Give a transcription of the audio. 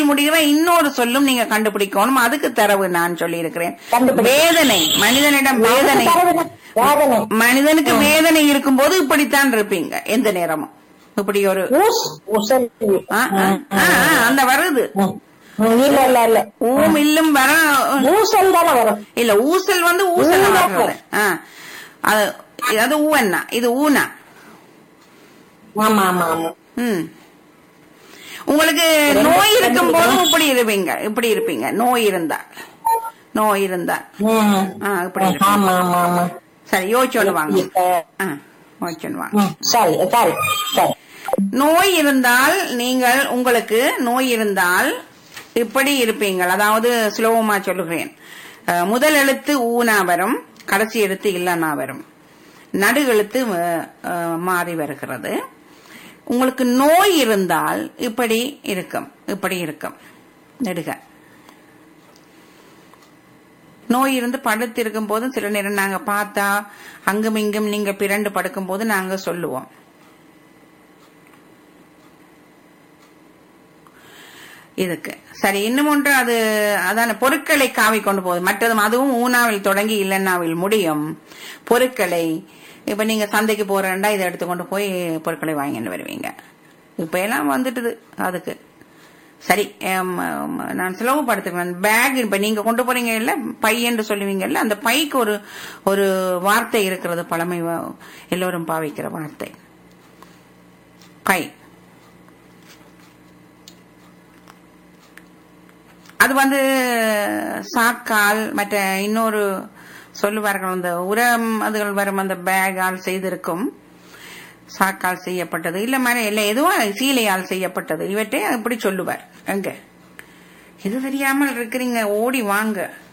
முடிகிற இன்னொரு சொல்லும் நீங்க கண்டுபிடிக்கணும் அதுக்கு தரவு நான் சொல்லி இருக்கிறேன் கண்டுபிடி. வேதனை மனிதனிடம் வேதனை வேதனை மனிதனுக்கு வேதனை இருக்கும்போது இப்படித்தான் இருப்பீங்க எந்த நேரமும் இப்படி ஒரு ஊஸ் உசல் ஆ, ஆ, ஆ, ஆ, அந்த வருது ம். ம், இல்ல இல்ல இல்ல ஊம் இல்லும் வர ஊசல் தானே வரும் இல்ல ஊசல் வந்து ஊசல் ஊனா வர்றது ஆ. அது அது ஊவன்னா இது ஊனா ஆமா ஆமா ஆமா ம் உங்களுக்கு நோய் இருக்கும் போதும் இப்படி இருப்பீங்க இப்படி இருப்பீங்க நோய் இருந்தா நோய் இருந்தா ம். ஆ, இப்படி இருப்பீங்க. ஆமா ஆமா ஆமா சரி யோசிச்சோன்னு வாங்க இப்ப ஆ, யோசிச்சோன்னு வாங்க ம், சரி சரி சரி நோய் இருந்தால் நீங்கள் உங்களுக்கு நோய் இருந்தால் இப்படி இருப்பீங்கள் அதாவது சுலபமா சொல்லுகிறேன் அஹ், முதல் எழுத்து ஊனா வரும் கடைசி எழுத்து இல்லனா வரும் நடு எழுத்து அஹ், அஹ், மாறி வருகிறது உங்களுக்கு நோய் இருந்தால் இப்படி இருக்கும் இப்படி இருக்கும் நெடுக நோய் இருந்து படுத்து இருக்கும் போதும் சில நேரம் நாங்க பார்த்தா அங்கும் இங்கும் நீங்க பிறண்டு படுக்கும் போது நாங்க சொல்லுவோம் இதுக்கு சரி இன்னும் ஒன்று அது அதான பொருட்களை காவி கொண்டு போகுது மற்றதும் அதுவும் ஊனாவில் தொடங்கி இல்லைன்னாவில் முடியும் பொருட்களை இப்ப நீங்க சந்தைக்கு போறேன்டா இதை எடுத்துக்கொண்டு போய் பொருட்களை வாங்கிட்டு வருவீங்க இப்ப எல்லாம் வந்துட்டுது அதுக்கு சரி ஹம், ஹம், நான் சுலபப்படுத்துகிறேன் பேக் இப்ப நீங்க கொண்டு போறீங்க இல்ல பை என்று சொல்லுவீங்கல்ல அந்த பைக்கு ஒரு ஒரு வார்த்தை இருக்கிறது பழமை வா- எல்லோரும் பாவிக்கிற வார்த்தை பை அது வந்து சாக்கால் மற்ற இன்னொரு சொல்லுவார்கள் அந்த உரம் அதுகள் வரும் அந்த பேக்கால் செய்திருக்கும் சாக்கால் செய்யப்பட்டது இல்ல மர இல்ல எதுவும் சீலையால் செய்யப்பட்டது இவற்றை இப்படி சொல்லுவார் எங்க இது தெரியாமல் இருக்கிறீங்க ஓடி வாங்க